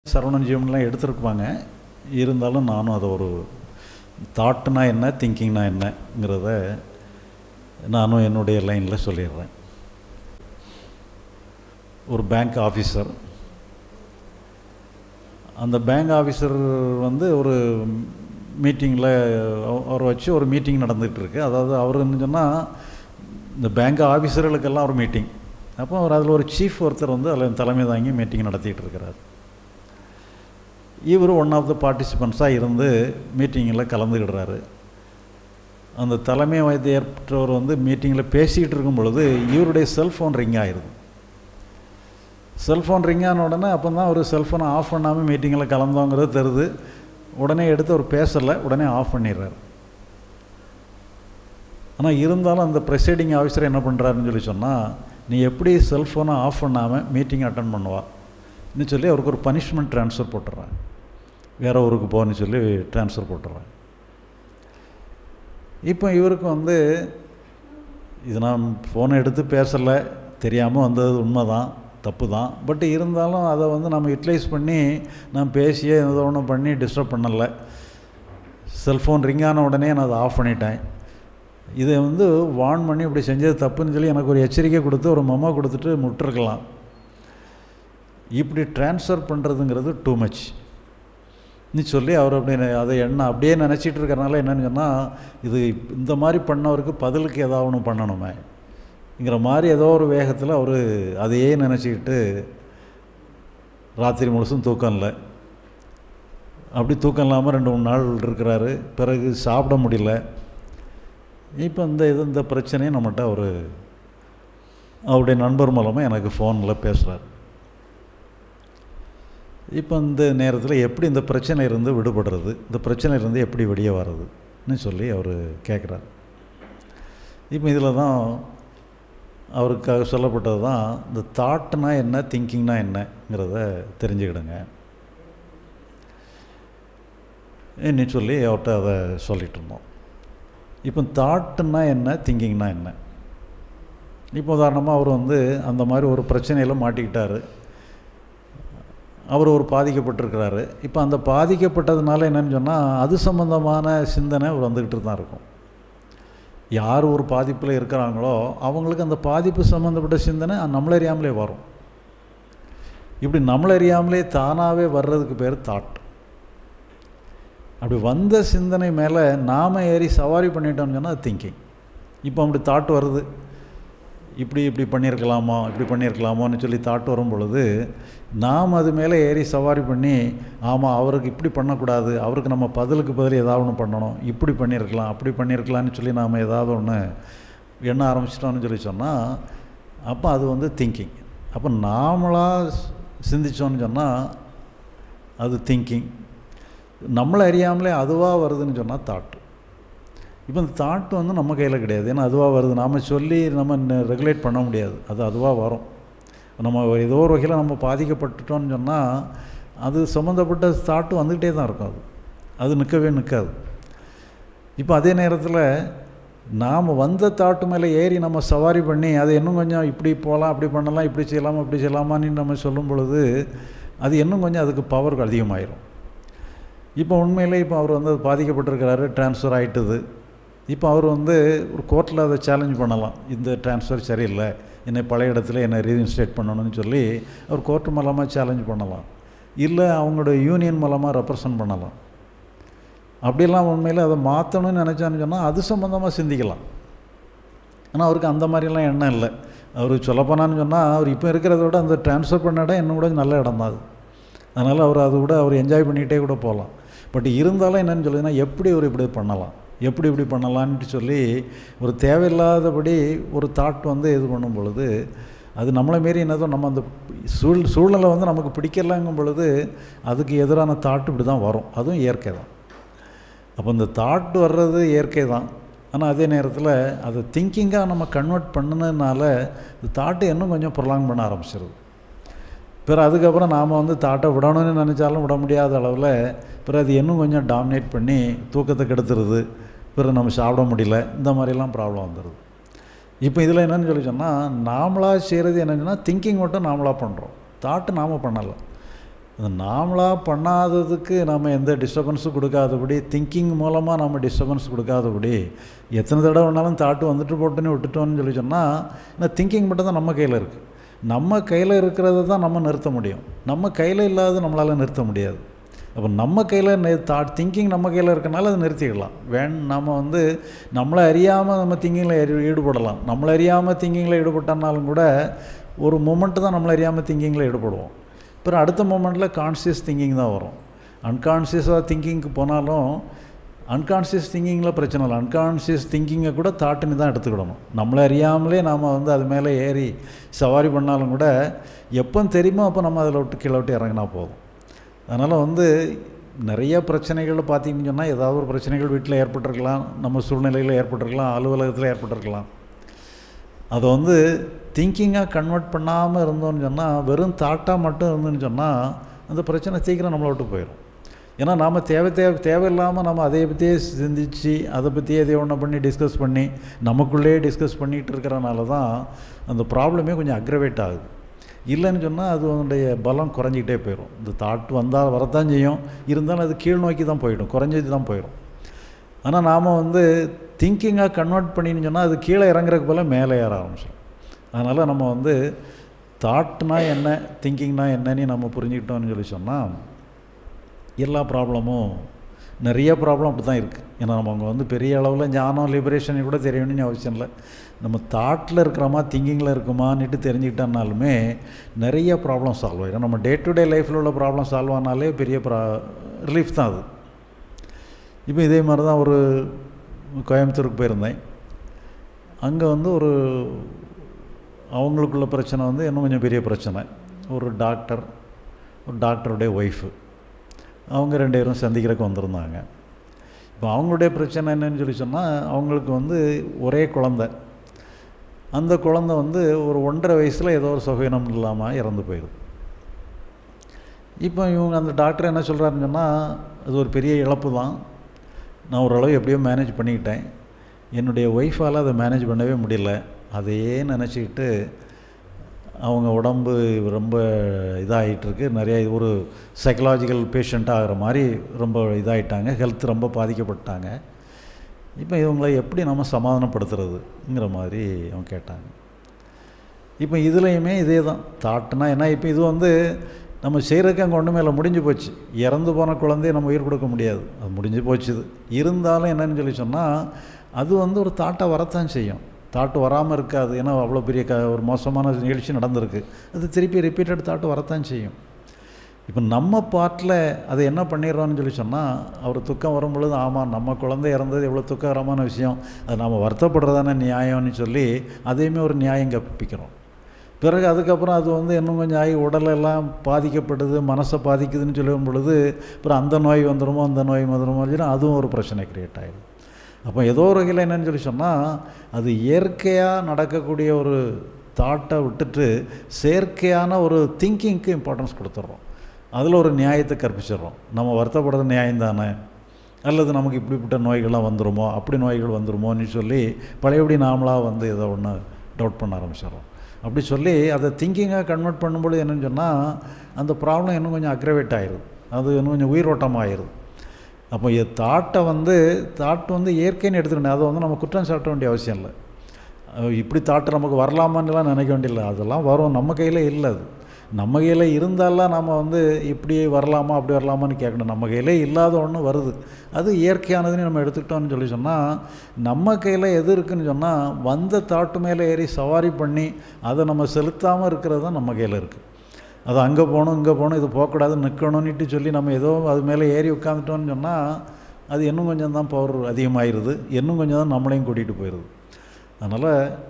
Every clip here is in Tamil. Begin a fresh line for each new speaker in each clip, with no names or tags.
சரவணன் ஜீவன்லாம் எடுத்திருப்பாங்க இருந்தாலும் நானும் அதை ஒரு தாட்னா என்ன திங்கிங்னா என்னங்கிறத நானும் என்னுடைய லைனில் சொல்லிடுறேன் ஒரு பேங்க் ஆஃபீஸர் அந்த பேங்க் ஆஃபீஸர் வந்து ஒரு மீட்டிங்கில் அவரை வச்சு ஒரு மீட்டிங் நடந்துகிட்டு இருக்கு அதாவது அவர் என்ன சொன்னால் இந்த பேங்க் ஆஃபீஸர்களுக்கெல்லாம் ஒரு மீட்டிங் அப்போ அவர் அதில் ஒரு சீஃப் ஒருத்தர் வந்து அதில் தலைமை தாங்கி மீட்டிங் நடத்திட்டு இருக்கிறார் இவர் ஒன் ஆஃப் த பார்ட்டிசிபெண்ட்ஸாக இருந்து மீட்டிங்கில் கலந்துக்கிடுறாரு அந்த தலைமை வைத்தியற்றவர் வந்து மீட்டிங்கில் பேசிகிட்டு இருக்கும் பொழுது இவருடைய செல்ஃபோன் ரிங் ஆயிடுது செல்ஃபோன் ரிங் ஆன உடனே அப்போ தான் அவர் செல்ஃபோனை ஆஃப் பண்ணாமல் மீட்டிங்கில் கலந்தோங்கிறது தெரியுது உடனே எடுத்து அவர் பேசலை உடனே ஆஃப் பண்ணிடுறாரு ஆனால் இருந்தாலும் அந்த ப்ரெசைடிங் ஆஃபீஸர் என்ன பண்ணுறாருன்னு சொல்லி சொன்னால் நீ எப்படி செல்ஃபோனை ஆஃப் பண்ணாமல் மீட்டிங் அட்டன் பண்ணுவா இன்னும் சொல்லி அவருக்கு ஒரு பனிஷ்மெண்ட் ட்ரான்ஸ்ஃபர் போட்டுடுறேன் வேறு ஊருக்கு போன்னு சொல்லி ட்ரான்ஸ்ஃபர் போட்டுடுறேன் இப்போ இவருக்கு வந்து இது நான் ஃபோனை எடுத்து பேசலை தெரியாமல் வந்தது உண்மை தான் தப்பு தான் பட் இருந்தாலும் அதை வந்து நம்ம யூட்டிலைஸ் பண்ணி நான் பேசியே ஏதோ ஒன்று பண்ணி டிஸ்டர்ப் பண்ணலை செல்ஃபோன் ரிங் ஆன உடனே நான் அதை ஆஃப் பண்ணிட்டேன் இதை வந்து வார்ன் பண்ணி இப்படி செஞ்சது தப்புன்னு சொல்லி எனக்கு ஒரு எச்சரிக்கை கொடுத்து ஒரு மொமா கொடுத்துட்டு முட்டிருக்கலாம் இப்படி ட்ரான்ஸ்ஃபர் பண்ணுறதுங்கிறது டூ மச் நீ சொல்லி அவர் அப்படி அதை என்ன அப்படியே நினச்சிட்டு இருக்கிறனால என்னன்னு சொன்னால் இது இந்த மாதிரி பண்ணவருக்கு பதிலுக்கு ஏதாவது ஒன்று பண்ணணுமே ங்கிற மாதிரி ஏதோ ஒரு வேகத்தில் அவர் அதையே நினச்சிக்கிட்டு ராத்திரி முழுசும் தூக்கம் இல்லை அப்படி தூக்கம் இல்லாமல் ரெண்டு மூணு நாள் இருக்கிறாரு பிறகு சாப்பிட முடியல இப்போ இந்த இது இந்த பிரச்சனையை நம்மகிட்ட அவர் அவருடைய நண்பர் மூலமாக எனக்கு ஃபோனில் பேசுகிறார் இப்போ இந்த நேரத்தில் எப்படி இந்த பிரச்சனையிலிருந்து விடுபடுறது இந்த பிரச்சனையிலிருந்து எப்படி வெளியே வர்றதுன்னு சொல்லி அவர் கேட்குறார் இப்போ இதில் தான் அவருக்காக சொல்லப்பட்டது தான் இந்த தாட்னா என்ன திங்கிங்னா என்னங்கிறத தெரிஞ்சுக்கிடுங்க என்ன சொல்லி அவர்கிட்ட அதை சொல்லிட்டு இருந்தோம் இப்போ தாட்டுன்னா என்ன திங்கிங்னா என்ன இப்போ உதாரணமாக அவர் வந்து அந்த மாதிரி ஒரு பிரச்சனையில் மாட்டிக்கிட்டார் அவர் ஒரு பாதிக்கப்பட்டிருக்கிறாரு இப்போ அந்த பாதிக்கப்பட்டதுனால என்னன்னு சொன்னால் அது சம்மந்தமான சிந்தனை அவர் வந்துக்கிட்டு தான் இருக்கும் யார் ஒரு பாதிப்பில் இருக்கிறாங்களோ அவங்களுக்கு அந்த பாதிப்பு சம்மந்தப்பட்ட சிந்தனை நம்மள அறியாமலே வரும் இப்படி நம்மள அறியாமலே தானாகவே வர்றதுக்கு பேர் தாட் அப்படி வந்த சிந்தனை மேலே நாம் ஏறி சவாரி பண்ணிட்டோம்னு சொன்னால் அது திங்கிங் இப்போ அப்படி தாட் வருது இப்படி இப்படி பண்ணியிருக்கலாமா இப்படி பண்ணியிருக்கலாமான்னு சொல்லி தாட் வரும் பொழுது நாம் அது மேலே ஏறி சவாரி பண்ணி ஆமாம் அவருக்கு இப்படி பண்ணக்கூடாது அவருக்கு நம்ம பதிலுக்கு பதில் ஏதாவது ஒன்று பண்ணணும் இப்படி பண்ணியிருக்கலாம் அப்படி பண்ணியிருக்கலான்னு சொல்லி நாம் ஏதாவது ஒன்று எண்ண ஆரம்பிச்சிட்டோம்னு சொல்லி சொன்னால் அப்போ அது வந்து திங்கிங் அப்போ நாமளாக சிந்திச்சோன்னு சொன்னால் அது திங்கிங் நம்மளை அறியாமலே அதுவாக வருதுன்னு சொன்னால் தாட்டு இப்போ இந்த தாட்டு வந்து நம்ம கையில் கிடையாது ஏன்னா அதுவாக வருது நாம் சொல்லி நம்ம ரெகுலேட் பண்ண முடியாது அது அதுவாக வரும் நம்ம ஏதோ ஒரு வகையில் நம்ம பாதிக்கப்பட்டுட்டோம்னு சொன்னால் அது சம்மந்தப்பட்ட தாட்டு வந்துக்கிட்டே தான் இருக்கும் அது அது நிற்கவே நிற்காது இப்போ அதே நேரத்தில் நாம் வந்த தாட்டு மேலே ஏறி நம்ம சவாரி பண்ணி அதை இன்னும் கொஞ்சம் இப்படி போகலாம் அப்படி பண்ணலாம் இப்படி செய்யலாமா இப்படி செய்யலாமான்னு நம்ம சொல்லும் பொழுது அது இன்னும் கொஞ்சம் அதுக்கு பவர் அதிகமாயிரும் இப்போ உண்மையிலே இப்போ அவர் வந்து பாதிக்கப்பட்டிருக்கிறாரு டிரான்ஸ்ஃபர் ஆகிட்டுது இப்போ அவர் வந்து ஒரு கோர்ட்டில் அதை சேலஞ்ச் பண்ணலாம் இந்த டிரான்ஸ்ஃபர் சரியில்லை என்னை பழைய இடத்துல என்னை ரீஇன்ஸ்டேட் பண்ணணும்னு சொல்லி அவர் கோர்ட்டு மூலமாக சேலஞ்ச் பண்ணலாம் இல்லை அவங்களோட யூனியன் மூலமாக ரெப்ரசன்ட் பண்ணலாம் அப்படியெல்லாம் உண்மையில் அதை மாற்றணும்னு நினச்சான்னு சொன்னால் அது சம்மந்தமாக சிந்திக்கலாம் ஆனால் அவருக்கு அந்த மாதிரிலாம் எண்ணம் இல்லை அவர் சொல்லப்போனான்னு சொன்னால் அவர் இப்போ இருக்கிறத விட அந்த ட்ரான்ஸ்ஃபர் பண்ண இடம் இன்னும் கூட நல்ல இடம் தான் அது அதனால் அவர் அது கூட அவர் என்ஜாய் பண்ணிகிட்டே கூட போகலாம் பட் இருந்தாலும் என்னென்னு சொல்லுதுன்னா எப்படி அவர் இப்படி பண்ணலாம் எப்படி இப்படி பண்ணலான்ட்டு சொல்லி ஒரு தேவையில்லாதபடி ஒரு தாட் வந்து இது பண்ணும் பொழுது அது நம்மளை மாரி என்னதோ நம்ம அந்த சூழ் சூழ்நிலை வந்து நமக்கு பிடிக்கலங்கும் பொழுது அதுக்கு எதிரான தாட் இப்படி தான் வரும் அதுவும் இயற்கை தான் அப்போ இந்த தாட் வர்றது இயற்கை தான் ஆனால் அதே நேரத்தில் அதை திங்கிங்காக நம்ம கன்வெர்ட் பண்ணினதுனால இந்த தாட்டை இன்னும் கொஞ்சம் ப்ரொலாங் பண்ண ஆரம்பிச்சிருது பிறகு அதுக்கப்புறம் நாம் வந்து தாட்டை விடணும்னு நினச்சாலும் விட முடியாத அளவில் பிறகு அது இன்னும் கொஞ்சம் டாமினேட் பண்ணி தூக்கத்தை கெடுத்துருது பிறகு நம்ம சாப்பிட முடியல இந்த மாதிரிலாம் ப்ராப்ளம் வந்துடுது இப்போ இதில் என்னென்னு சொல்லி சொன்னால் நாமளாக செய்கிறது என்னென்னா திங்கிங் மட்டும் நாமளாக பண்ணுறோம் தாட்டு நாம் பண்ணலை அது நாமளாக பண்ணாததுக்கு நம்ம எந்த டிஸ்டர்பன்ஸும் கொடுக்காதபடி திங்கிங் மூலமாக நம்ம டிஸ்டர்பன்ஸ் கொடுக்காதபடி எத்தனை தடவை வேணாலும் தாட்டு வந்துட்டு போட்டுன்னு விட்டுட்டோம்னு சொல்லி சொன்னால் இந்த திங்கிங் மட்டும் தான் நம்ம கையில் இருக்குது நம்ம கையில் இருக்கிறத தான் நம்ம நிறுத்த முடியும் நம்ம கையில் இல்லாத நம்மளால் நிறுத்த முடியாது அப்போ நம்ம கையில் தாட் திங்கிங் நம்ம கையில் இருக்கனால அதை நிறுத்திக்கலாம் வேண் நம்ம வந்து நம்மளை அறியாமல் நம்ம திங்கிங்கில் ஈடுபடலாம் நம்மளை அறியாமல் திங்கிங்கில் ஈடுபட்டனாலும் கூட ஒரு மூமெண்ட்டு தான் நம்மளை அறியாமல் திங்கிங்கில் ஈடுபடுவோம் அப்புறம் அடுத்த மூமெண்ட்டில் கான்சியஸ் திங்கிங் தான் வரும் அன்கான்சியஸாக திங்கிங்க்கு போனாலும் அன்கான்சியஸ் திங்கிங்கில் பிரச்சனை இல்லை அன்கான்சியஸ் திங்கிங்கை கூட தாட்டுன்னு தான் எடுத்துக்கிடணும் நம்மளை அறியாமலே நாம் வந்து அது மேலே ஏறி சவாரி பண்ணாலும் கூட எப்போ தெரியுமோ அப்போ நம்ம அதில் விட்டு கீழே விட்டு இறங்கினா போதும் அதனால் வந்து நிறைய பிரச்சனைகள் பார்த்தீங்கன்னு சொன்னால் ஏதாவது ஒரு பிரச்சனைகள் வீட்டில் ஏற்பட்டிருக்கலாம் நம்ம சூழ்நிலையில் ஏற்பட்டிருக்கலாம் அலுவலகத்தில் ஏற்பட்டிருக்கலாம் அதை வந்து திங்கிங்காக கன்வெர்ட் பண்ணாமல் இருந்தோம்னு சொன்னால் வெறும் தாட்டாக மட்டும் இருந்துன்னு சொன்னால் அந்த பிரச்சனை சீக்கிரம் நம்மளை விட்டு போயிடும் ஏன்னா நாம் தேவை தேவை தேவையில்லாமல் நம்ம அதை பற்றியே சிந்திச்சு அதை பற்றியே எதையோ ஒன்று பண்ணி டிஸ்கஸ் பண்ணி நமக்குள்ளேயே டிஸ்கஸ் பண்ணிகிட்டு இருக்கிறனால தான் அந்த ப்ராப்ளமே கொஞ்சம் அக்ரவேட் ஆகுது இல்லைன்னு சொன்னால் அது அதனுடைய பலம் குறைஞ்சிக்கிட்டே போயிடும் இந்த தாட் வந்தால் வரத்தான் செய்யும் இருந்தாலும் அது கீழ் நோக்கி தான் போயிடும் குறைஞ்சது தான் போயிடும் ஆனால் நாம் வந்து திங்கிங்காக கன்வெர்ட் பண்ணின்னு சொன்னால் அது கீழே இறங்குறதுக்கு போல மேலே ஏற ஆரம்பிச்சிடும் அதனால் நம்ம வந்து தாட்னா என்ன திங்கிங்னா என்னன்னு நம்ம புரிஞ்சுக்கிட்டோம்னு சொல்லி சொன்னால் எல்லா ப்ராப்ளமும் நிறைய ப்ராப்ளம் அப்படி தான் இருக்குது ஏன்னா நம்ம அங்கே வந்து பெரிய அளவில் ஞானம் லிபரேஷன் கூட தெரியணும்னு அவசியம் இல்லை நம்ம தாட்டில் இருக்கிறோமா திங்கிங்கில் இருக்குமான்னுட்டு தெரிஞ்சுக்கிட்டோம்னாலுமே நிறைய ப்ராப்ளம் சால்வ் ஆகிடும் நம்ம டே டு டே லைஃப்பில் உள்ள ப்ராப்ளம் சால்வ் ஆனாலே பெரிய ப்ரா ரிலீஃப் தான் அது இப்போ இதே மாதிரி தான் ஒரு கோயம்புத்தூருக்கு போயிருந்தேன் அங்கே வந்து ஒரு அவங்களுக்குள்ள பிரச்சனை வந்து இன்னும் கொஞ்சம் பெரிய பிரச்சனை ஒரு டாக்டர் ஒரு டாக்டருடைய ஒய்ஃபு அவங்க ரெண்டு பேரும் சந்திக்கிறதுக்கு வந்திருந்தாங்க இப்போ அவங்களுடைய பிரச்சனை என்னன்னு சொல்லி சொன்னால் அவங்களுக்கு வந்து ஒரே குழந்த அந்த குழந்த வந்து ஒரு ஒன்றரை வயசில் ஏதோ ஒரு சுகவீனம் இல்லாமல் இறந்து போயிடுது இப்போ இவங்க அந்த டாக்டர் என்ன சொல்கிறாருன்னு சொன்னால் அது ஒரு பெரிய இழப்பு தான் நான் ஓரளவு எப்படியோ மேனேஜ் பண்ணிக்கிட்டேன் என்னுடைய ஒய்ஃபால் அதை மேனேஜ் பண்ணவே முடியல அதையே நினச்சிக்கிட்டு அவங்க உடம்பு ரொம்ப இதாகிட்டுருக்கு நிறைய ஒரு சைக்கலாஜிக்கல் பேஷண்ட் ஆகிற மாதிரி ரொம்ப இதாகிட்டாங்க ஹெல்த் ரொம்ப பாதிக்கப்பட்டாங்க இப்போ இவங்கள எப்படி நம்ம சமாதானப்படுத்துறதுங்கிற மாதிரி அவங்க கேட்டாங்க இப்போ இதுலேயுமே இதே தான் தாட்டுனா ஏன்னா இப்போ இது வந்து நம்ம செய்கிறதுக்கு அங்கே ஒன்றுமே இல்லை முடிஞ்சு போச்சு இறந்து போன குழந்தைய நம்ம உயிர் கொடுக்க முடியாது அது முடிஞ்சு போச்சு இது இருந்தாலும் என்னன்னு சொல்லி சொன்னால் அது வந்து ஒரு தாட்டை வரத்தான் செய்யும் தாட்டு வராமல் இருக்காது ஏன்னா அவ்வளோ பெரிய க ஒரு மோசமான நிகழ்ச்சி நடந்திருக்கு அது திருப்பி ரிப்பீட்டட் தாட்டு வரத்தான் செய்யும் இப்போ நம்ம பாட்டில் அதை என்ன பண்ணிடுறோம்னு சொல்லி சொன்னால் அவர் துக்கம் வரும் பொழுது ஆமாம் நம்ம குழந்தை இறந்தது எவ்வளோ துக்ககரமான விஷயம் அது நம்ம வருத்தப்படுறதானே நியாயம்னு சொல்லி அதையுமே ஒரு நியாயம் கற்பிக்கிறோம் பிறகு அதுக்கப்புறம் அது வந்து இன்னும் கொஞ்சம் ஆகி உடலெல்லாம் பாதிக்கப்படுது மனசை பாதிக்குதுன்னு சொல்லும் பொழுது அப்புறம் அந்த நோய் வந்துடுமோ அந்த நோய் வந்துடுமோ சொல்லி அதுவும் ஒரு பிரச்சனை க்ரியேட் ஆகிடும் அப்போ ஏதோ ஒரு வகையில் என்னன்னு சொல்லி சொன்னால் அது இயற்கையாக நடக்கக்கூடிய ஒரு தாட்டை விட்டுட்டு செயற்கையான ஒரு திங்கிங்க்கு இம்பார்ட்டன்ஸ் கொடுத்துட்றோம் அதில் ஒரு நியாயத்தை கற்பிச்சிடுறோம் நம்ம வருத்தப்படுறது நியாயம் தானே அல்லது நமக்கு இப்படிப்பட்ட நோய்கள்லாம் வந்துருமோ அப்படி நோய்கள் வந்துருமோன்னு சொல்லி பழையபடி நாமளாக வந்து ஏதோ ஒன்று டவுட் பண்ண ஆரம்பிச்சிடுறோம் அப்படி சொல்லி அதை திங்கிங்காக கன்வெர்ட் பண்ணும்பொழுது என்னன்னு சொன்னால் அந்த ப்ராப்ளம் இன்னும் கொஞ்சம் அக்ரவேட் ஆயிடுது அது இன்னும் கொஞ்சம் உயிரோட்டமாக ஆயிடுது அப்போ தாட்டை வந்து தாட் வந்து இயற்கைன்னு எடுத்துக்கணும் அதை வந்து நம்ம குற்றம் சாட்ட வேண்டிய அவசியம் இல்லை இப்படி தாட்டு நமக்கு வரலாமான்னுலாம் நினைக்க வேண்டியதில்லை அதெல்லாம் வரும் நம்ம கையில் இல்லை அது நம்ம கையில் இருந்தாலாம் நம்ம வந்து இப்படி வரலாமா அப்படி வரலாமான்னு கேட்கணும் நம்ம கையில் இல்லாத ஒன்று வருது அது இயற்கையானதுன்னு நம்ம எடுத்துக்கிட்டோம்னு சொல்லி சொன்னால் நம்ம கையில் எது இருக்குதுன்னு சொன்னால் வந்த தாட்டு மேலே ஏறி சவாரி பண்ணி அதை நம்ம செலுத்தாமல் இருக்கிறது தான் நம்ம கையில் இருக்குது அது அங்கே போகணும் இங்கே போகணும் இது போகக்கூடாது நிற்கணும்னுட்டு சொல்லி நம்ம ஏதோ அது மேலே ஏறி உட்காந்துட்டோம்னு சொன்னால் அது இன்னும் கொஞ்சம் தான் பவர் அதிகமாகிடுது இன்னும் கொஞ்சம் தான் நம்மளையும் கூட்டிகிட்டு போயிடுது அதனால்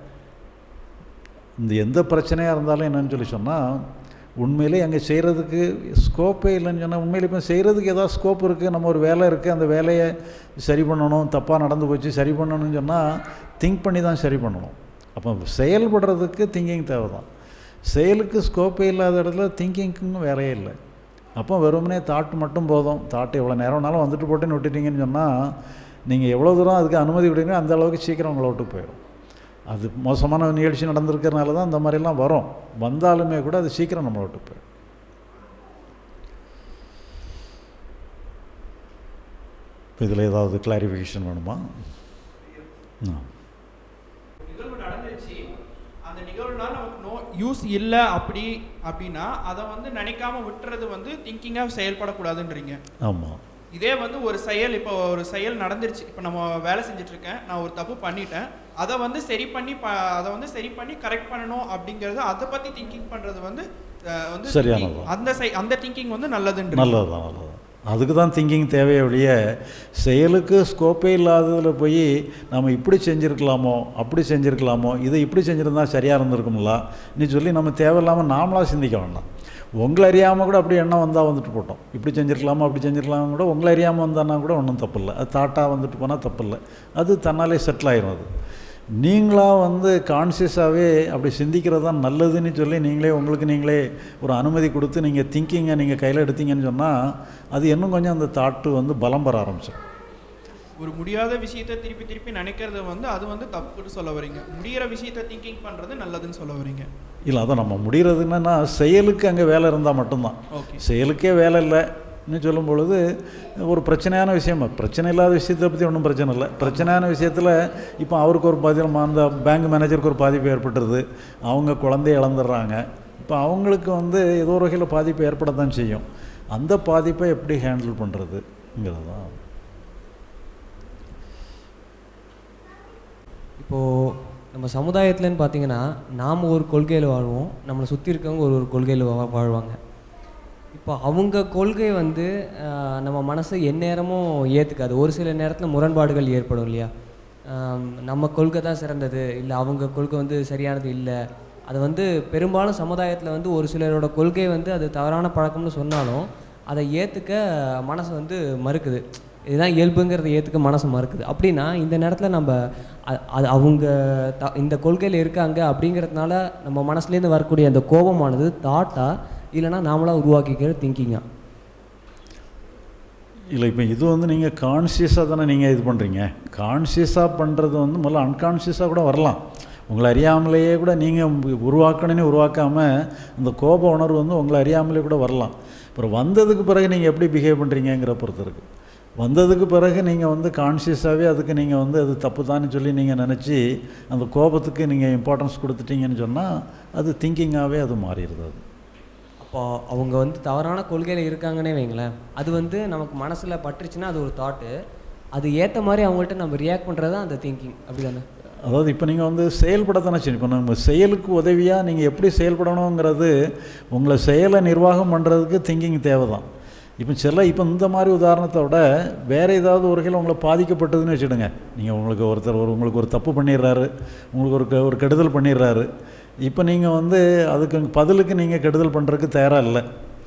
இந்த எந்த பிரச்சனையாக இருந்தாலும் என்னன்னு சொல்லி சொன்னால் உண்மையிலே அங்கே செய்கிறதுக்கு ஸ்கோப்பே இல்லைன்னு சொன்னால் உண்மையிலே இப்போ செய்கிறதுக்கு ஏதாவது ஸ்கோப் இருக்குது நம்ம ஒரு வேலை இருக்குது அந்த வேலையை சரி பண்ணணும் தப்பாக நடந்து போச்சு சரி பண்ணணும்னு சொன்னால் திங்க் பண்ணி தான் சரி பண்ணணும் அப்போ செயல்படுறதுக்கு திங்கிங் தேவை தான் செயலுக்கு ஸ்கோப்பே இல்லாத இடத்துல திங்கிங்க்கும் வேலையே இல்லை அப்போ வெறுமனே தாட்டு மட்டும் போதும் தாட்டு எவ்வளோ நேரம்னாலும் வந்துட்டு போட்டுன்னு விட்டுட்டீங்கன்னு சொன்னால் நீங்கள் எவ்வளோ தூரம் அதுக்கு அனுமதி விடுங்க அந்த அளவுக்கு சீக்கிரம் உங்களை விட்டு போயிடும் அது மோசமான நிகழ்ச்சி நடந்திருக்கிறனால தான் அந்த மாதிரிலாம் வரும் வந்தாலுமே கூட அது சீக்கிரம் நம்மளை விட்டு போயிடும் இதில் ஏதாவது கிளாரிஃபிகேஷன் வேணுமா ஆ
நிகழ்வு நடந்துருச்சு அந்த நிகழ்வுனால நமக்கு நோ யூஸ் இல்லை அப்படி அப்படின்னா அதை வந்து நினைக்காம விட்டுறது வந்து திங்கிங்காக செயல்படக்கூடாதுன்றீங்க
ஆமாம்
இதே வந்து ஒரு செயல் இப்போ ஒரு செயல் நடந்துருச்சு இப்போ நம்ம வேலை செஞ்சுட்டு இருக்கேன் நான் ஒரு தப்பு பண்ணிட்டேன் அதை வந்து சரி பண்ணி ப அதை வந்து சரி பண்ணி கரெக்ட் பண்ணணும் அப்படிங்கிறது அதை பற்றி திங்கிங் பண்ணுறது வந்து அஹ், வந்து
சரியானது
thinking-
தான்.
அந்த செய் அந்த திங்கிங் வந்து நல்லதுன்ற
நல்லது தான் நல்லது தான் அதுக்கு தான் திங்கிங் தேவையே ஒழிய செயலுக்கு ஸ்கோப்பே இல்லாததில் போய் நம்ம இப்படி செஞ்சுருக்கலாமோ அப்படி செஞ்சுருக்கலாமோ இதை இப்படி செஞ்சுருந்தா சரியாக இருந்திருக்கும்ல நீ சொல்லி நம்ம தேவையில்லாமல் நாமளாக சிந்திக்க வேண்டாம் உங்களை அறியாமல் கூட அப்படி எண்ணம் வந்தால் வந்துட்டு போட்டோம் இப்படி செஞ்சுருக்கலாமா அப்படி செஞ்சுருக்கலாமா கூட உங்களை அறியாமல் வந்தானா கூட ஒன்றும் தப்பு இல்லை அது தாட்டாக வந்துட்டு போனால் தப்பு இல்லை அது தன்னாலே செட்டில் ஆயிரும் அது நீங்களாக வந்து கான்சியஸாகவே அப்படி சிந்திக்கிறது தான் நல்லதுன்னு சொல்லி நீங்களே உங்களுக்கு நீங்களே ஒரு அனுமதி கொடுத்து நீங்கள் திங்கிங்கை நீங்கள் கையில் எடுத்தீங்கன்னு சொன்னால் அது இன்னும் கொஞ்சம் அந்த தாட்டு வந்து பலம் பெற ஆரம்பிச்சிடும்
ஒரு முடியாத விஷயத்தை திருப்பி திருப்பி நினைக்கிறது வந்து அது வந்து தப்புன்னு சொல்ல வரீங்க முடியிற விஷயத்தை திங்கிங் பண்ணுறது நல்லதுன்னு சொல்ல வரீங்க
இல்லை அதான் நம்ம முடிகிறது என்னன்னா செயலுக்கு அங்கே வேலை இருந்தால் மட்டும்தான்
ஓகே
செயலுக்கே வேலை இல்லைன்னு சொல்லும் பொழுது ஒரு பிரச்சனையான விஷயம் பிரச்சனை இல்லாத விஷயத்தை பற்றி ஒன்றும் பிரச்சனை இல்லை பிரச்சனையான விஷயத்தில் இப்போ அவருக்கு ஒரு பாதிப்பு அந்த பேங்க் மேனேஜருக்கு ஒரு பாதிப்பு ஏற்பட்டுருது அவங்க குழந்தைய இழந்துடுறாங்க இப்போ அவங்களுக்கு வந்து ஏதோ ஒரு வகையில் பாதிப்பு ஏற்பட தான் செய்யும் அந்த பாதிப்பை எப்படி ஹேண்டில் பண்ணுறதுங்கிறது தான்
இப்போது நம்ம சமுதாயத்துலன்னு பார்த்தீங்கன்னா நாம் ஒரு கொள்கையில் வாழ்வோம் நம்மளை சுற்றி இருக்கவங்க ஒரு ஒரு கொள்கையில் வா வாழ்வாங்க இப்போ அவங்க கொள்கை வந்து ஆஹ், நம்ம மனசை எந்நேரமும் ஏற்றுக்காது ஒரு சில நேரத்தில் முரண்பாடுகள் ஏற்படும் இல்லையா ஆம், நம்ம கொள்கை தான் சிறந்தது இல்லை அவங்க கொள்கை வந்து சரியானது இல்லை அது வந்து பெரும்பாலும் சமுதாயத்தில் வந்து ஒரு சிலரோட கொள்கை வந்து அது தவறான பழக்கம்னு சொன்னாலும் அதை ஏற்றுக்க மனசு வந்து மறுக்குது இதுதான் இயல்புங்கிறத ஏற்றுக்க மனசு மறுக்குது அப்படின்னா இந்த நேரத்தில் நம்ம அ- அது அவங்க த இந்த கொள்கையில் இருக்காங்க அப்படிங்கிறதுனால நம்ம மனசுலேருந்து வரக்கூடிய அந்த கோபமானது தாட்டா இல்லைன்னா நாமளாக உருவாக்கிக்கிற திங்கிங்கா
இல்லை இப்போ இது வந்து நீங்கள் கான்ஷியஸாக தானே நீங்கள் இது பண்ணுறீங்க கான்ஷியஸாக பண்ணுறது வந்து முதல்ல அன்கான்ஷியஸாக கூட வரலாம் உங்களை அறியாமலேயே கூட நீங்கள் உருவாக்கணும்னு உருவாக்காமல் அந்த கோப உணர்வு வந்து உங்களை அறியாமலே கூட வரலாம் அப்புறம் வந்ததுக்கு பிறகு நீங்கள் எப்படி பிஹேவ் பண்ணுறீங்கிற பொறுத்து இருக்குது வந்ததுக்கு பிறகு நீங்கள் வந்து கான்ஷியஸாகவே அதுக்கு நீங்கள் வந்து அது தப்பு தான் சொல்லி நீங்கள் நினச்சி அந்த கோபத்துக்கு நீங்கள் இம்பார்ட்டன்ஸ் கொடுத்துட்டீங்கன்னு சொன்னால் அது திங்கிங்காகவே அது மாறிடுது அது
அப்போ அவங்க வந்து தவறான கொள்கையில் இருக்காங்கன்னே வைங்களேன் அது வந்து நமக்கு மனசில் பட்டுருச்சுன்னா அது ஒரு தாட்டு அது ஏற்ற மாதிரி அவங்கள்ட்ட நம்ம ரியாக்ட் பண்ணுறது தான் அந்த திங்கிங் அப்படி தானே
அதாவது இப்போ நீங்கள் வந்து செயல்படத்தானே செய்யணும் இப்போ நம்ம செயலுக்கு உதவியாக நீங்கள் எப்படி செயல்படணுங்கிறது உங்களை செயலை நிர்வாகம் பண்ணுறதுக்கு திங்கிங் தேவை தான் இப்போ சில இப்போ இந்த மாதிரி உதாரணத்தை விட வேறு ஏதாவது ஒரு வகையில் உங்களை பாதிக்கப்பட்டதுன்னு வச்சுடுங்க நீங்கள் உங்களுக்கு ஒருத்தர் ஒரு உங்களுக்கு ஒரு தப்பு பண்ணிடுறாரு உங்களுக்கு ஒரு கெ- ஒரு கெடுதல் பண்ணிடுறாரு இப்போ நீங்கள் வந்து அதுக்கு பதிலுக்கு நீங்கள் கெடுதல் பண்ணுறதுக்கு தயாராக இல்லை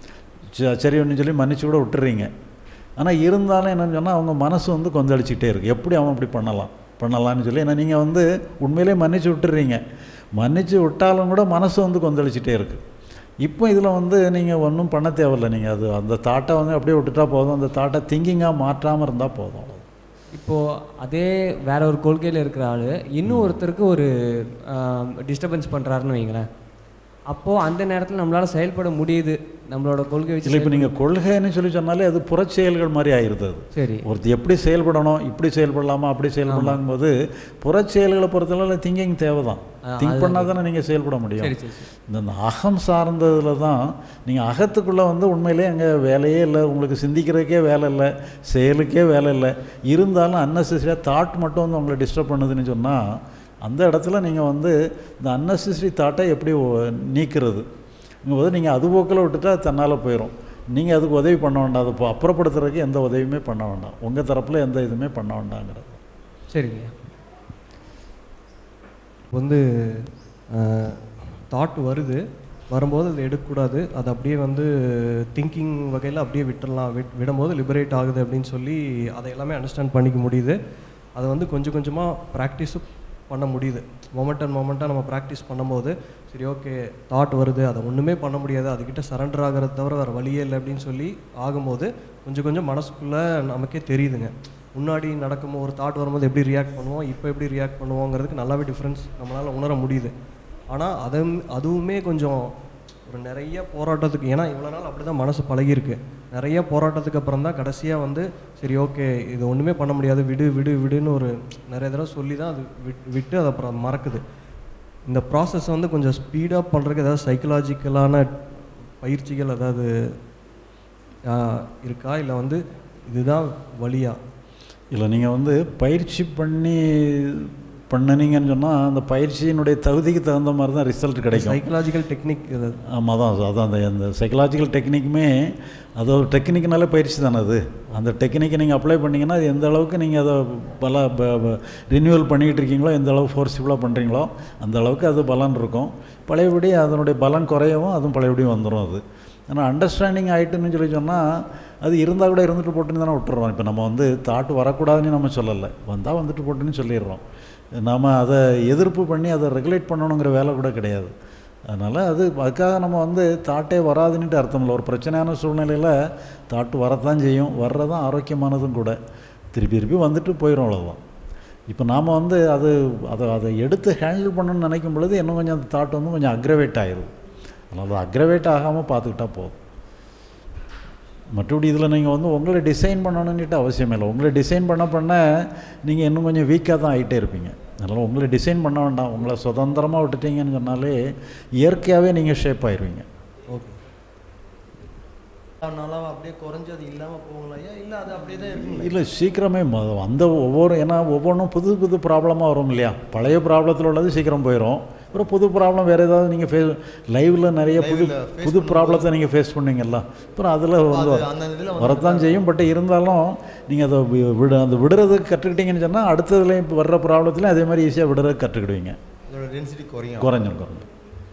ச- சரி ஒன்று சொல்லி மன்னிச்சு கூட விட்டுறீங்க ஆனால் இருந்தாலும் என்னன்னு சொன்னால் அவங்க மனசு வந்து கொந்தளிச்சிக்கிட்டே இருக்குது எப்படி அவன் இப்படி பண்ணலாம் பண்ணலாம்னு சொல்லி ஏன்னா நீங்கள் வந்து உண்மையிலே மன்னிச்சு விட்டுறீங்க மன்னிச்சு விட்டாலும் கூட மனசு வந்து கொந்தளிச்சிட்டே இருக்குது இப்போ இதில் வந்து நீங்கள் ஒன்றும் பண்ண தேவையில்லை நீங்கள் அது அந்த தாட்டை வந்து அப்படியே விட்டுட்டா போதும் அந்த தாட்டை திங்கிங்காக மாற்றாமல் இருந்தால் போதும் அவ்வளவுதான்.
இப்போது அதே வேற ஒரு கொள்கையில் இருக்கிற ஆள் இன்னும் ஒருத்தருக்கு ஒரு டிஸ்டர்பன்ஸ் பண்ணுறாருன்னு வைங்களேன் அப்போது அந்த நேரத்தில் நம்மளால் செயல்பட முடியுது நம்மளோட கொள்கை வச்சு
இல்லை இப்போ
செயல்பட-
நீங்கள் கொள்கைன்னு சொல்லி சொன்னாலே அது புறச்செயல்கள் மாதிரி ஆயிடுது அது
சரி
ஒருத்தர் எப்படி செயல்படணும் இப்படி செயல்படலாமா அப்படி செயல்படலாங்கும் போது புறச்செயல்களை பொறுத்தளவு திங்கிங் தேவை தான்
ஆ,
திங்க்
அது-
பண்ணால் தானே நீங்கள் செயல்பட முடியும்
சரி சரி சரி
இந்த இந்த அகம் சார்ந்ததில் தான் நீங்கள் அகத்துக்குள்ளே வந்து உண்மையிலே அங்கே வேலையே இல்லை உங்களுக்கு சிந்திக்கிறதுக்கே வேலை இல்லை செயலுக்கே வேலை இல்லை இருந்தாலும் அன்னெசரியாக தாட் மட்டும் வந்து உங்களை டிஸ்டர்ப் பண்ணுதுன்னு சொன்னால் அந்த இடத்துல நீங்கள் வந்து இந்த அன்னெசரி தாட்டை எப்படி ஒ- நீக்கிறது போது நீங்கள் அது போக்கில் விட்டுட்டா அது தன்னால் போயிடும் நீங்கள் அதுக்கு உதவி பண்ண வேண்டாம் அதை இப்போ அப்புறப்படுத்துறதுக்கு எந்த உதவியுமே பண்ண வேண்டாம் உங்கள் தரப்பில் எந்த இதுவுமே பண்ண வேண்டாங்கிறது
சரிங்க
வந்து தாட் வருது வரும்போது அதை எடுக்கக்கூடாது அது அப்படியே வந்து திங்கிங் வகையில் அப்படியே விட்டுறலாம் விட் விடும்போது லிபரேட் ஆகுது அப்படின்னு சொல்லி அதை எல்லாமே அண்டர்ஸ்டாண்ட் பண்ணிக்க முடியுது அதை வந்து கொஞ்சம் கொஞ்சமாக ப்ராக்டிஸும் பண்ண முடியுது மொமெண்ட் அண்ட் மொமெண்ட்டாக நம்ம ப்ராக்டிஸ் பண்ணும்போது சரி ஓகே தாட் வருது அதை ஒன்றுமே பண்ண முடியாது அதுக்கிட்ட சரண்டர் ஆகிறத தவிர வேறு வழியே இல்லை அப்படின்னு சொல்லி ஆகும்போது கொஞ்சம் கொஞ்சம் மனசுக்குள்ளே நமக்கே தெரியுதுங்க முன்னாடி நடக்கும் ஒரு தாட் வரும்போது எப்படி ரியாக்ட் பண்ணுவோம் இப்போ எப்படி ரியாக்ட் பண்ணுவோங்கிறதுக்கு நல்லாவே டிஃப்ரென்ஸ் நம்மளால் உணர முடியுது ஆனால் அதை அதுவுமே கொஞ்சம் அப்புறம் நிறைய போராட்டத்துக்கு ஏன்னா இவ்வளோ நாள் அப்படி தான் மனசு பழகியிருக்கு நிறைய போராட்டத்துக்கு அப்புறம் தான் கடைசியாக வந்து சரி ஓகே இது ஒன்றுமே பண்ண முடியாது விடு விடு விடுன்னு ஒரு நிறைய தடவை சொல்லி தான் அது விட் விட்டு அது அப்புறம் மறக்குது இந்த ப்ராசஸ் வந்து கொஞ்சம் ஸ்பீடாக பண்ணுறதுக்கு ஏதாவது சைக்கலாஜிக்கலான பயிற்சிகள் ஏதாவது ஆஹ், இருக்கா இல்லை வந்து இதுதான் வழியா
இல்லை நீங்கள் வந்து பயிற்சி பண்ணி பண்ணினீங்கன்னு சொன்னால் அந்த பயிற்சியினுடைய தகுதிக்கு தகுந்த மாதிரி தான் ரிசல்ட் கிடைக்கும்
சைக்கலாஜிக்கல் டெக்னிக் ஏதாவது
ஆமாம் தான் அதான் அந்த அந்த சைக்கலாஜிக்கல் டெக்னிக்குமே அது ஒரு டெக்னிக்னாலே பயிற்சி தானே அது அந்த டெக்னிக்கை நீங்கள் அப்ளை பண்ணிங்கன்னா அது எந்த அளவுக்கு நீங்கள் அதை பல ரினியூவல் பண்ணிக்கிட்டு இருக்கீங்களோ எந்த அளவு ஃபோர்ஸிஃபுல்லாக பண்ணுறீங்களோ அந்த அளவுக்கு அது பலன் இருக்கும் பழையபடி அதனுடைய பலன் குறையவும் அதுவும் பழையபடி வந்துடும் அது ஆனால் அண்டர்ஸ்டாண்டிங் ஆகிட்டுன்னு சொல்லி சொன்னால் அது இருந்தால் கூட இருந்துட்டு போட்டுன்னு தானே விட்டுறோம் இப்போ நம்ம வந்து தாட்டு வரக்கூடாதுன்னு நம்ம சொல்லலை வந்தால் வந்துட்டு போட்டுன்னு சொல்லிடுறோம் நாம் அதை எதிர்ப்பு பண்ணி அதை ரெகுலேட் பண்ணணுங்கிற வேலை கூட கிடையாது அதனால் அது அதுக்காக நம்ம வந்து தாட்டே வராதுன்னுட்டு அர்த்தம் இல்லை ஒரு பிரச்சனையான சூழ்நிலையில் தாட்டு வரத்தான் செய்யும் வர்றதான் ஆரோக்கியமானதும் கூட திருப்பி திருப்பி வந்துட்டு போயிடும் அவ்வளோதான் இப்போ நாம் வந்து அது அதை அதை எடுத்து ஹேண்டில் பண்ணணும்னு நினைக்கும் பொழுது இன்னும் கொஞ்சம் அந்த தாட் வந்து கொஞ்சம் அக்ரவேட் ஆயிடுது அதனால் அது அக்ரவேட் ஆகாமல் பார்த்துக்கிட்டா போதும் மற்றபடி இதில் நீங்கள் வந்து உங்களை டிசைன் பண்ணணுன்னுட்டு அவசியம் இல்லை உங்களை டிசைன் பண்ண பண்ண நீங்கள் இன்னும் கொஞ்சம் வீக்காக தான் ஆகிட்டே இருப்பீங்க அதனால் உங்களை டிசைன் பண்ண வேண்டாம் உங்களை சுதந்திரமாக விட்டுட்டீங்கன்னு சொன்னாலே இயற்கையாகவே நீங்கள் ஷேப் ஆயிடுவீங்க
ஓகே நாளாக அப்படியே குறைஞ்சு அது இல்லாமல் போகலாம் ஐயா இல்லை அது அப்படியே தான் இருக்குங்களா
இல்லை சீக்கிரமே ம- அந்த ஒவ்வொரு ஏன்னா ஒவ்வொன்றும் புது புது ப்ராப்ளமாக வரும் இல்லையா பழைய ப்ராப்ளத்தில் உள்ளது சீக்கிரம் போயிடும் அப்புறம் புது ப்ராப்ளம் வேறு ஏதாவது நீங்கள் ஃபே லைவில் நிறைய புது
Live ல face
புது ப்ராப்ளத்தை நீங்கள் ஃபேஸ் பண்ணீங்கல்ல அப்புறம் அதில் வந்து
அது அந்த இதுல வந்து
வரத்தான் செய்யும் பட் இருந்தாலும் நீங்கள் அதை வி- விட அந்த விடுறதுக்கு கற்றுக்கிட்டீங்கன்னு சொன்னால் அடுத்ததுலேயும் இப்போ வர்ற ப்ராப்ளத்துலையும் அதே மாதிரி ஈஸியாக விடுறதுக்கு கற்றுக்கிடுவீங்க
அதோட டென்சிட்டி குறையும்
குறைஞ்சிரும் குறைஞ்சிரும்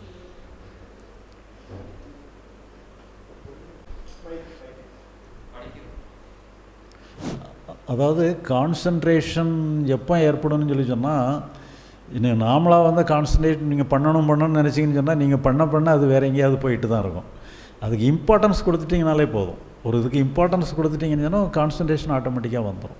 அதாவது கான்சன்ட்ரேஷன் எப்போ ஏற்படும்னு சொல்லி சொன்னால் இன்னும் நாமளாக வந்து கான்சன்ட்ரேட் நீங்கள் பண்ணணும் பண்ணணும்னு நினச்சிங்கன்னு சொன்னால் நீங்கள் பண்ண பண்ண அது வேற எங்கேயாவது போயிட்டு தான் இருக்கும் அதுக்கு இம்பார்ட்டன்ஸ் கொடுத்துட்டிங்கனாலே போதும் ஒரு இதுக்கு இம்பார்ட்டன்ஸ் கொடுத்துட்டீங்கன்னு சொன்னால் கான்சன்ட்ரேஷன் ஆட்டோமேட்டிக்காக வந்துடும்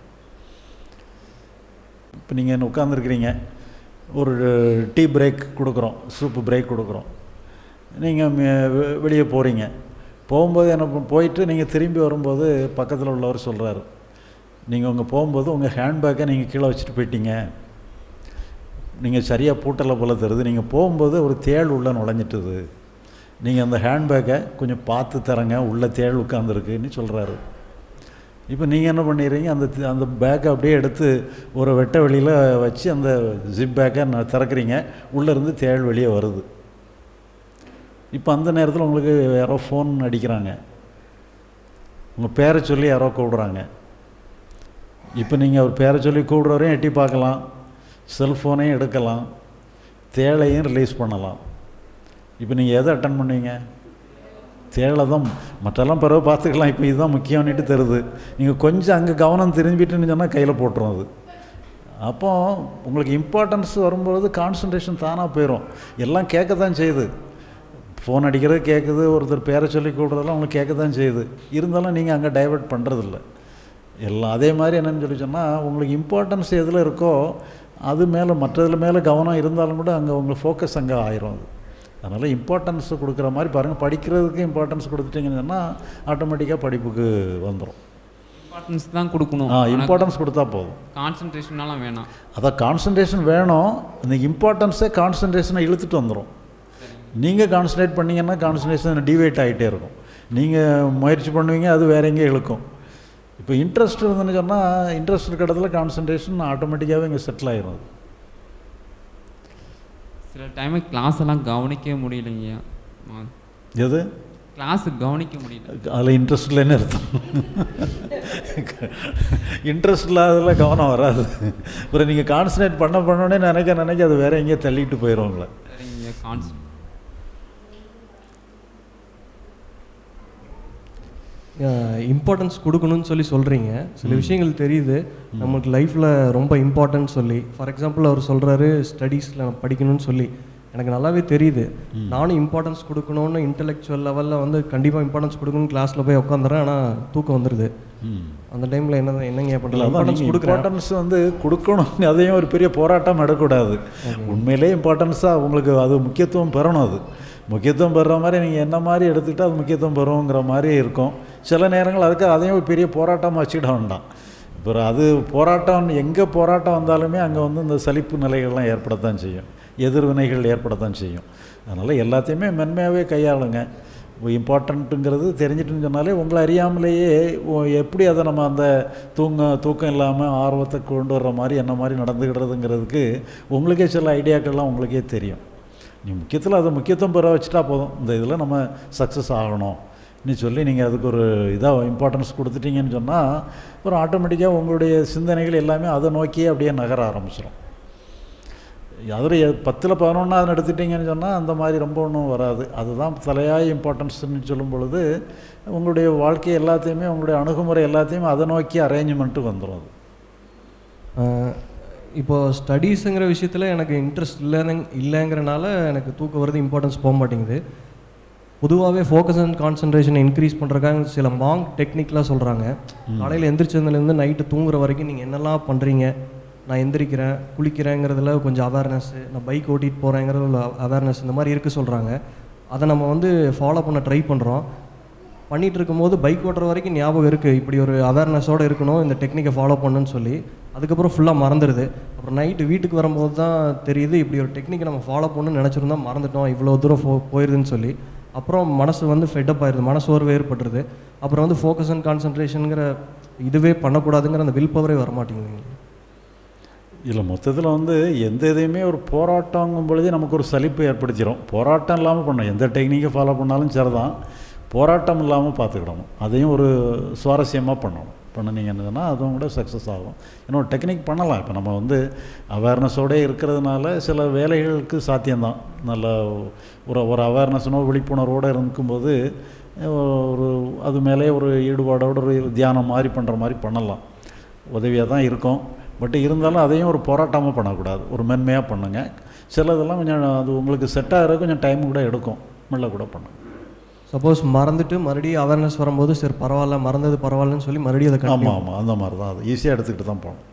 இப்போ நீங்கள் உட்காந்துருக்கிறீங்க ஒரு டீ பிரேக் கொடுக்குறோம் சூப்பு பிரேக் கொடுக்குறோம் நீங்கள் வெளியே போகிறீங்க போகும்போது என்ன பண்- போயிட்டு நீங்கள் திரும்பி வரும்போது பக்கத்தில் உள்ளவர் சொல்கிறாரு நீங்கள் உங்கள் போகும்போது உங்கள் ஹேண்ட்பேக்கை நீங்கள் கீழே வச்சுட்டு போயிட்டீங்க நீங்கள் சரியாக பூட்டலை போல தருது நீங்கள் போகும்போது ஒரு தேள் உள்ளே நுழைஞ்சிட்டுது நீங்கள் அந்த ஹேண்ட்பேக்கை கொஞ்சம் பார்த்து தரங்க உள்ளே தேள் உட்காந்துருக்குன்னு சொல்கிறாரு இப்போ நீங்கள் என்ன பண்ணிடுறீங்க அந்த தி- அந்த பேக்கை அப்படியே எடுத்து ஒரு வெட்ட வெளியில் வச்சு அந்த ஜிப் பேக்கை ந- திறக்கிறீங்க உள்ளேருந்து தேள் வெளியே வருது இப்போ அந்த நேரத்தில் உங்களுக்கு யாரோ ஃபோன் அடிக்கிறாங்க உங்கள் பேரை சொல்லி யாரோ கூப்பிடுறாங்க இப்போ நீங்கள் அவர் பேரை சொல்லி கூப்பிடுறவரையும் எட்டி பார்க்கலாம் செல்ஃபோனையும் எடுக்கலாம் தேளையும் ரிலீஸ் பண்ணலாம் இப்போ நீங்கள் எதை அட்டன் பண்ணுவீங்க தேவை தான் மற்றெல்லாம் பிறகு பார்த்துக்கலாம் இப்போ இதுதான் முக்கியம்னுட்டு தருது நீங்கள் கொஞ்சம் அங்கே கவனம் திரும்பிட்டுன்னு சொன்னால் கையில் போட்டுரும் அது அப்போ உங்களுக்கு இம்பார்ட்டன்ஸ் வரும்பொழுது கான்சன்ட்ரேஷன் தானாக போயிடும் எல்லாம் கேட்க தான் செய்யுது ஃபோன் அடிக்கிறது கேட்குது ஒருத்தர் பேரை சொல்லி கூப்பிட்றதெல்லாம் உங்களுக்கு கேட்க தான் செய்யுது இருந்தாலும் நீங்கள் அங்கே டைவர்ட் பண்ணுறதில்ல எல்லாம் அதே மாதிரி என்னன்னு சொல்லி சொன்னால் உங்களுக்கு இம்பார்ட்டன்ஸ் எதில் இருக்கோ அது மேலே மற்றதில் மேலே கவனம் இருந்தாலும் கூட அங்கே உங்களுக்கு ஃபோக்கஸ் அங்கே ஆயிரும் அது அதனால் இம்பார்ட்டன்ஸ் கொடுக்குற மாதிரி பாருங்கள் படிக்கிறதுக்கு இம்பார்ட்டன்ஸ் கொடுத்துட்டீங்கன்னு சொன்னால் ஆட்டோமேட்டிக்காக படிப்புக்கு வந்துடும்
இம்பார்ட்டன்ஸ் தான் கொடுக்கணும்
ஆ இம்பார்ட்டன்ஸ் கொடுத்தா போதும்
கான்சன்ட்ரேஷனாலாம் வேணாம்
அதான் கான்சன்ட்ரேஷன் வேணும் இந்த இம்பார்ட்டன்ஸே கான்சன்ட்ரேஷனை இழுத்துட்டு வந்துடும் நீங்கள் கான்சன்ட்ரேட் பண்ணீங்கன்னா கான்சன்ட்ரேஷன் டிவைட் ஆகிட்டே இருக்கும் நீங்கள் முயற்சி பண்ணுவீங்க அது வேற எங்கேயும் இழுக்கும் இப்போ இன்ட்ரெஸ்ட் இருந்துன்னு சொன்னால் இன்ட்ரெஸ்ட் இருக்க இடத்துல கான்சன்ட்ரேஷன் ஆட்டோமேட்டிக்காகவே இங்கே செட்டில் ஆயிரும் அது
சில டைமு கிளாஸ் எல்லாம் கவனிக்கவே முடியலைங்கய்யா
எது
கிளாஸ் கவனிக்க முடியல
அதில் இன்ட்ரெஸ்ட் இல்லைன்னு அர்த்தம் இன்ட்ரெஸ்ட் இல்லாததில் கவனம் வராது அப்புறம் நீங்கள் கான்சன்ட்ரேட் பண்ண பண்ணோடனே நினைக்க நினைக்க அது வேற எங்கேயோ தள்ளிட்டு போயிடும் உங்களை
சரிங்க கான்சன்
இம்பார்ட்டன்ஸ் கொடுக்கணும்னு சொல்லி சொல்கிறீங்க சில விஷயங்கள் தெரியுது நமக்கு லைஃப்பில் ரொம்ப இம்பார்ட்டன்ட் சொல்லி ஃபார் எக்ஸாம்பிள் அவர் சொல்கிறாரு ஸ்டடீஸில் படிக்கணும்னு சொல்லி எனக்கு நல்லாவே தெரியுது நானும் இம்பார்ட்டன்ஸ் கொடுக்கணும்னு இன்டெலெக்சுவல் லெவலில் வந்து கண்டிப்பாக இம்பார்ட்டன்ஸ் கொடுக்கணும்னு கிளாஸில் போய் உட்காந்துறேன் ஆனால் தூக்கம் வந்துடுது
ம்
அந்த டைமில் என்ன என்னங்க
இல்லை
பண்ணுறது
அதான்
இம்பார்ட்டன்ஸ்
நீங்கள்
கொடுக்குறேன்
இம்பார்ட்டன்ஸ் வந்து கொடுக்கணும் அதையும் ஒரு பெரிய போராட்டம் எடுக்கக்கூடாது உண்மையிலே இம்பார்ட்டன்ஸாக உங்களுக்கு அது முக்கியத்துவம் பெறணும் அது முக்கியத்துவம் பெறுற மாதிரி நீங்கள் என்ன மாதிரி எடுத்துக்கிட்டால் அது முக்கியத்துவம் பெறுங்கிற மாதிரி இருக்கும் சில நேரங்கள் அதுக்கு அதையும் ஒரு பெரிய போராட்டமாக வச்சுக்கிட வேண்டாம் இப்போ அது போராட்டம் எங்கே போராட்டம் வந்தாலுமே அங்கே வந்து இந்த சலிப்பு நிலைகள்லாம் ஏற்படத்தான் செய்யும் எதிர்வினைகள் ஏற்படத்தான் செய்யும் அதனால் எல்லாத்தையுமே மென்மையாகவே கையாளுங்க இம்பார்ட்டண்ட்டுங்கிறது தெரிஞ்சிட்டுன்னு சொன்னாலே உங்களை அறியாமலேயே ஓ- எப்படி அதை நம்ம அந்த தூங்க தூக்கம் இல்லாமல் ஆர்வத்தை கொண்டு வர்ற மாதிரி என்ன மாதிரி நடந்துக்கிடுறதுங்கிறதுக்கு உங்களுக்கே சில ஐடியாக்கள்லாம் உங்களுக்கே தெரியும் நீ முக்கியத்தில் அதை முக்கியத்துவம் பெற வச்சுட்டா போதும் இந்த இதில் நம்ம சக்ஸஸ் ஆகணும் நீ சொல்லி நீங்கள் அதுக்கு ஒரு இதாக இம்பார்ட்டன்ஸ் கொடுத்துட்டீங்கன்னு சொன்னால் அப்புறம் ஆட்டோமேட்டிக்காக உங்களுடைய சிந்தனைகள் எல்லாமே அதை நோக்கியே அப்படியே நகர ஆரம்பிச்சிடும் அதில் பத்தில் பதினொன்றாவது எடுத்துட்டிங்கன்னு சொன்னால் அந்த மாதிரி ரொம்ப ஒன்றும் வராது அதுதான் தலையாய இம்பார்ட்டன்ஸ்னு சொல்லும் பொழுது உங்களுடைய வாழ்க்கை எல்லாத்தையுமே உங்களுடைய அணுகுமுறை எல்லாத்தையுமே அதை நோக்கி அரேஞ்ச்மெண்ட்டு வந்துடும் அது
ஆஹ் இப்போ ஸ்டடீஸுங்கிற விஷயத்தில் எனக்கு இன்ட்ரெஸ்ட் இல்லைன்னு இல்லைங்கிறனால எனக்கு தூக்கம் வருது இம்பார்ட்டன்ஸ் போக மாட்டேங்குது பொதுவாகவே ஃபோக்கஸ் அண்ட் கான்சன்ட்ரேஷன் இன்க்ரீஸ் பண்ணுறக்காக சில மாங் டெக்னிக்லாம் சொல்கிறாங்க காலையில் எந்திரிச்சதுலேருந்து நைட்டு தூங்குற வரைக்கும் நீங்கள் என்னெல்லாம் பண்ணுறீங்க நான் எந்திரிக்கிறேன் குளிக்கிறேங்கிறதுல கொஞ்சம் அவேர்னஸ்ஸு நான் பைக் ஓட்டிகிட்டு போகிறேங்கிறதுல அவேர்னஸ் இந்த மாதிரி இருக்க சொல்கிறாங்க அதை நம்ம வந்து ஃபாலோ பண்ண ட்ரை பண்ணுறோம் பண்ணிட்டு இருக்கும்போது பைக் ஓட்டுற வரைக்கும் ஞாபகம் இருக்குது இப்படி ஒரு அவேர்னஸோடு இருக்கணும் இந்த டெக்னிக்கை ஃபாலோ பண்ணுன்னு சொல்லி அதுக்கப்புறம் ஃபுல்லாக மறந்துடுது அப்புறம் நைட்டு வீட்டுக்கு வரும்போது தான் தெரியுது இப்படி ஒரு டெக்னிக்கை நம்ம ஃபாலோ பண்ணணும்னு நினச்சிருந்தா மறந்துட்டோம் இவ்வளோ தூரம் போ போயிருதுன்னு சொல்லி அப்புறம் மனசு வந்து ஃபெட்டப் ஆயிடுது மனசோர்வு ஏற்பட்டுருது அப்புறம் வந்து ஃபோக்கஸ் அண்ட் கான்சன்ட்ரேஷனுங்கிற இதுவே பண்ணக்கூடாதுங்கிற அந்த வில் பவரே வரமாட்டேங்குது
இதில் மொத்தத்தில் வந்து எந்த இதையுமே ஒரு போராட்டங்கும் பொழுதே நமக்கு ஒரு சலிப்பு ஏற்படுத்திடும் போராட்டம் இல்லாமல் பண்ணணும் எந்த டெக்னிக்கை ஃபாலோ பண்ணாலும் சரிதான் போராட்டம் இல்லாமல் பார்த்துக்கிடணும் அதையும் ஒரு சுவாரஸ்யமாக பண்ணணும் பண்ணினீங்கன்னு சொன்னால் அதுவும் கூட சக்ஸஸ் ஆகும் ஏன்னா ஒரு டெக்னிக் பண்ணலாம் இப்போ நம்ம வந்து அவேர்னஸோடே இருக்கிறதுனால சில வேலைகளுக்கு சாத்தியம்தான் நல்ல ஒரு ஒரு அவேர்னஸ்னோ விழிப்புணர்வோடு இருக்கும்போது ஒரு அது மேலே ஒரு ஈடுபாடோட ஒரு தியானம் மாதிரி பண்ணுற மாதிரி பண்ணலாம் உதவியாக தான் இருக்கும் பட் இருந்தாலும் அதையும் ஒரு போராட்டமாக பண்ணக்கூடாது ஒரு மென்மையாக பண்ணுங்கள் சிலதெல்லாம் கொஞ்சம் அது உங்களுக்கு செட் ஆகிற கொஞ்சம் டைம் கூட எடுக்கும் மெல்ல கூட பண்ணுங்க
சப்போஸ் மறந்துட்டு மறுபடியும் அவேர்னஸ் வரும்போது சரி பரவாயில்ல மறந்தது பரவாயில்லன்னு சொல்லி மறுபடியும் அதை
ஆமாம்
continue
ஆமாம் அந்த மாதிரி தான் அது ஈஸியாக எடுத்துக்கிட்டு தான் போகணும்